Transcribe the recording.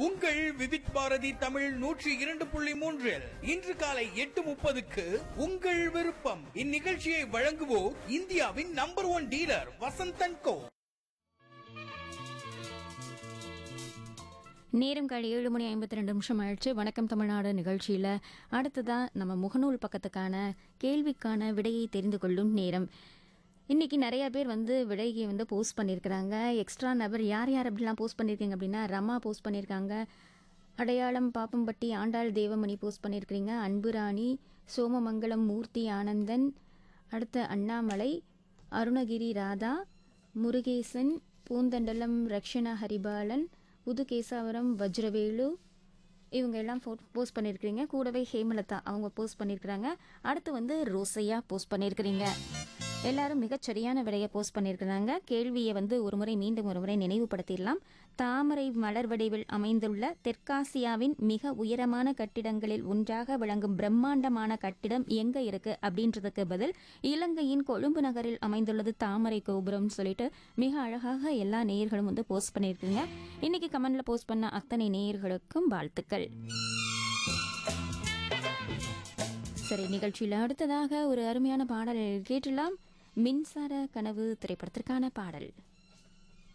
உங்கள் விவித் பாரதி தமிழ் நூற்றி இரண்டு புள்ளி மூன்றில் இன்று காலை எட்டு முப்பதுக்கு உங்கள் விருப்பம் இந்நிகழ்ச்சியை வழங்குவோர் இந்தியாவின் number one dealer Vasanthan co நேரம் காலை ஏழு மணி ஐம்பத்தி ரெண்டு நிமிஷம் ஆயிடுச்சு வணக்கம் தமிழ்நாடு நிகழ்ச்சியில் அடுத்ததா நம்ம முகநூல் பக்கத்துக்கான கேள்விக்கான விடையை தெரிந்து கொள்ளும் நேரம் இன்னைக்கு நிறைய பேர் வந்து விடையை வந்து போஸ்ட் பண்ணியிருக்கிறாங்க எக்ஸ்ட்ரா நபர் யார் யார் அப்படிலாம் போஸ்ட் பண்ணியிருக்கீங்க அப்படின்னா ரமா போஸ்ட் பண்ணியிருக்காங்க அடையாளம் பாப்பம்பட்டி ஆண்டாள் தேவமணி போஸ்ட் பண்ணியிருக்கிறீங்க அன்புராணி சோமமங்கலம் மூர்த்தி ஆனந்தன் அடுத்து அண்ணாமலை அருணகிரி ராதா முருகேசன் பூந்தண்டலம் ரக்ஷனா ஹரிபாலன் புதுகேசாவரம் வஜ்ரவேலு இவங்க எல்லாம் போஸ்ட் பண்ணியிருக்கிறீங்க கூடவே ஹேமலதா அவங்க போஸ்ட் பண்ணியிருக்கிறாங்க அடுத்து வந்து ரோசையா போஸ்ட் பண்ணியிருக்கிறீங்க எல்லாரும் மிகச் சரியான விடையை போஸ்ட் பண்ணியிருக்கிறாங்க கேள்வியை வந்து ஒரு முறை மீண்டும் ஒரு முறை நினைவுபடுத்திடலாம் தாமரை மலர் வடிவில் அமைந்துள்ள தெற்காசியாவின் மிக உயரமான கட்டிடங்களில் ஒன்றாக விளங்கும் பிரம்மாண்டமான கட்டிடம் எங்க இருக்கு அப்படின்றதுக்கு பதில் இலங்கையின் கொழும்பு நகரில் அமைந்துள்ளது தாமரை கோபுரம் சொல்லிட்டு மிக அழகாக எல்லா நேயர்களும் வந்து போஸ்ட் பண்ணியிருக்கீங்க இன்னைக்கு கமெண்ட்ல போஸ்ட் பண்ண அத்தனை நேயர்களுக்கும் வாழ்த்துக்கள் சரி நிகழ்ச்சியில் அடுத்ததாக ஒரு அருமையான பாடல் கேட்டலாம் மின்சார கனவு திரைப்படத்திற்கான பாடல்